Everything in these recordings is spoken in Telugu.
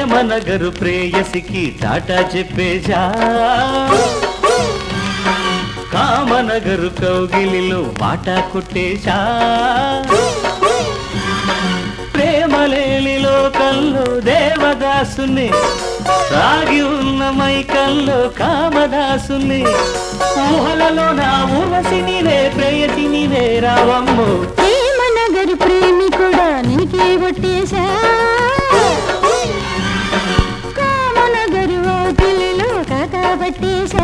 ప్రేమనగరు ప్రేయసికి టాటా చెప్పేశా కామనగరు కౌగిలిలో బాటా కొట్టేశా ప్రేమలేని లోకంలో దేవదాసుని సాగి ఉన్న మైకంలో కామదాసుని ఊహలలో నా ఊర్వశిని రే ప్రేయసిని రే రావమ్ము ప్రేమ నగరు ప్రేమి కూడా నీకే ఒట్టేశా కామనగరు వాకిలిలో కాకా పట్టేశా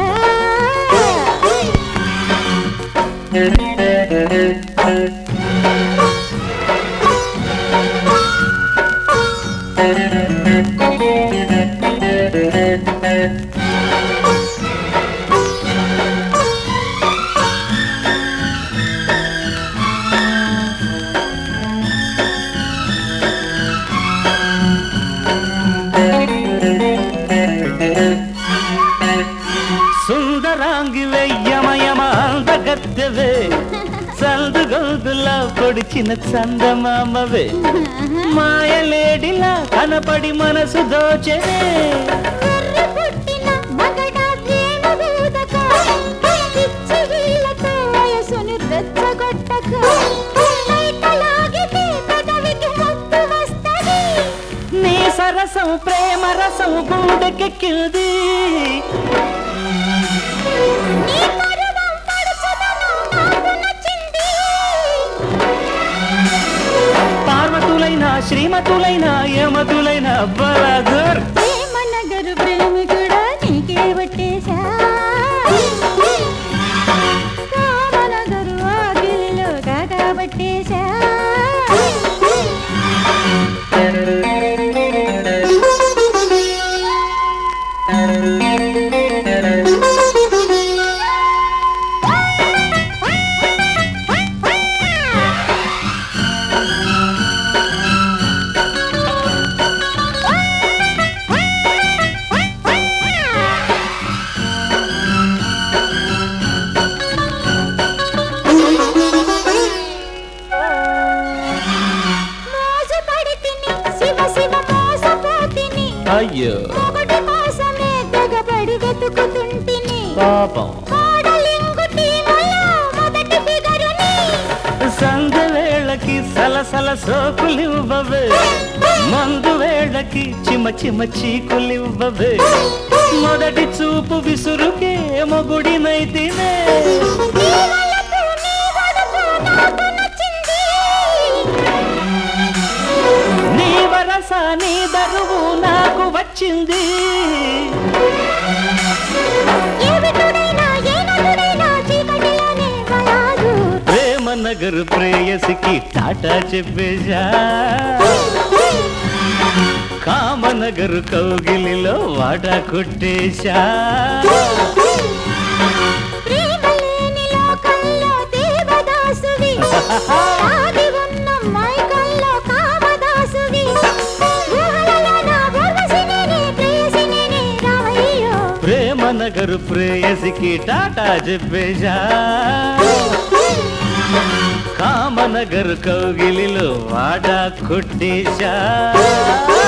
సుందరాంగి వెయ్యమయమ అందగత్తెవే సందుగొందులా పొడిచిన చందమామవే మాయలేడిలా కనపడి మనసు దోచెనే కర్ర పుట్టిన మగడా ప్రేమ దూతక పిచ్చి వీళ్ళతో వయసుని రెచ్చగొట్టక బయటలాగితే పెదవికి ముద్దు వస్తది నీ సరసం ప్రేమ రసం గుండెకెక్కింది నీ పరువం పడుచుదనం నాకు నచ్చింది పార్వతులైన శ్రీమతులైన యమతులైన బరాదర్ ప్రేమ నగరు ప్రేమికుడా నీకే పట్టేశా కామనగరు ఆగిలిలో కాకా పట్టేశా మోసపడి తిని శివ శివ మోసపోతిని అయ్యో మొగటి కోసమే తెగబడి వెతుకుతుంటిని పాపం కోడలింగు టీములో మొదటి ఫిగరుని సంధ్య వేళకి సలసల సోకులివ్వవే మందు వేళకి చిమ చిమ చీకులివ్వవే మొదటి చూపు విసురుకే మొగుడినైతేనే నీ వలపు నీ వలపు నాకు నచ్చింది నీ వరస నీ దరువు నాకు వచ్చింది ఏవిటుడైనా ఏనటుడైనా చీకటిలోనే వలాదు ప్రేమ నగరు ప్రేయసికి టాటా చెప్పేశా కామనగరు కౌగిలిలో వాటా కొట్టేశా ప్రేమలేని లోకంలో దేవదాసువి ఆగి ఉన్న మైకంలో కామదాసువి ఊహలలో నా ఊర్వశినిని, ప్రేయసినిని రావయ్యో. ప్రేమ నగరు ప్రేయసికి టాటా చెప్పేశా కామనగరు కౌగిలిలో వాటా కొట్టేశా